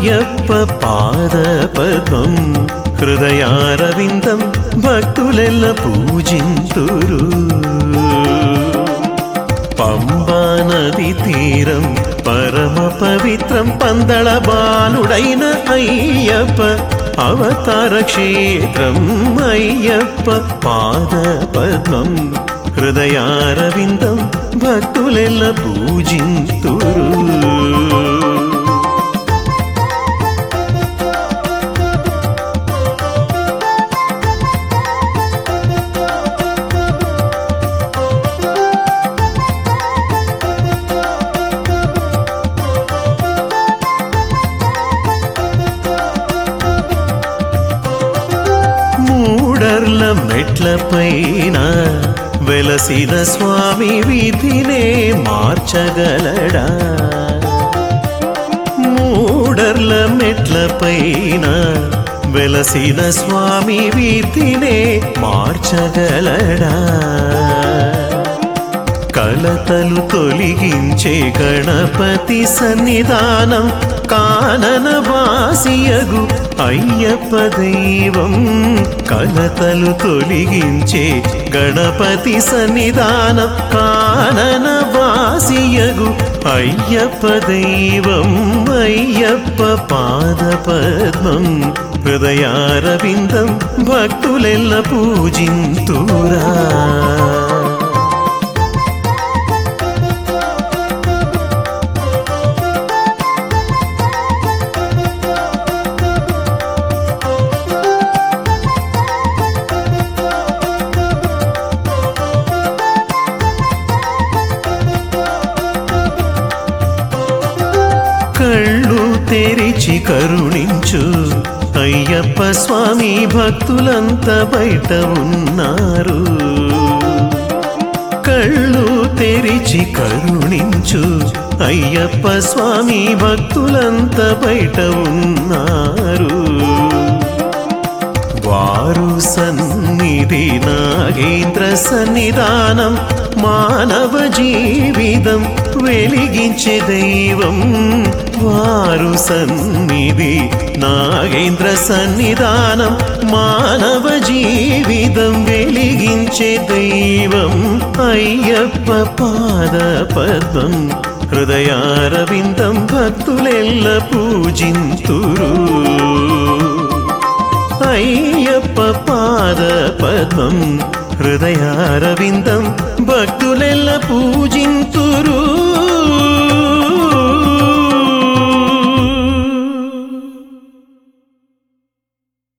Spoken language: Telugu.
అయ్యప్ప పాద పద్మం హృదయారవిందం భక్తులెల్ల పూజింతురు పంబా నది తీరం పరమ పవిత్రం పందళ బాలుడైన అయ్యప్ప అవతార క్షేత్రం అయ్యప్ప పాద పద్మం హృదయారవిందం భక్తులెల్ల పూజింతురు మూడర్ల మెట్ల పైన వెలసిన స్వామి విధినే మార్చగలడా మూడర్ల మెట్ల పైన వెలసిన స్వామి విధినే మార్చగలడా కలతలు తొలగించే గణపతి సన్నిధానం కానన వాసియగు అయ్యప్ప దైవం కలతలు తొలగించే గణపతి సన్నిధానం కానన వాసియగు అయ్యప్ప దైవం అయ్యప్ప పాద పద్మం హృదయారవిందం భక్తులెల్ల పూజింతురా కళ్ళు తెరిచి కరుణించు అయ్యప్ప స్వామి భక్తులంతా బయట ఉన్నారు కళ్ళు తెరిచి కరుణించు అయ్యప్ప స్వామి భక్తులంతా బయట ఉన్నారు వారు సన్నిధి నాగేంద్ర సన్నిధానం మానవ జీవితం వెలిగించే దైవం వారు సన్నిధి నాగేంద్ర సన్నిధానం మానవ జీవితం వెలిగించే దైవం అయ్యప్ప పాద పద్మం హృదయారవిందం భక్తులెల్ల పూజింతురు అయ్యప్ప పాద పద్మం హృదయారవిందం భక్తులెల్ల పూజింతురు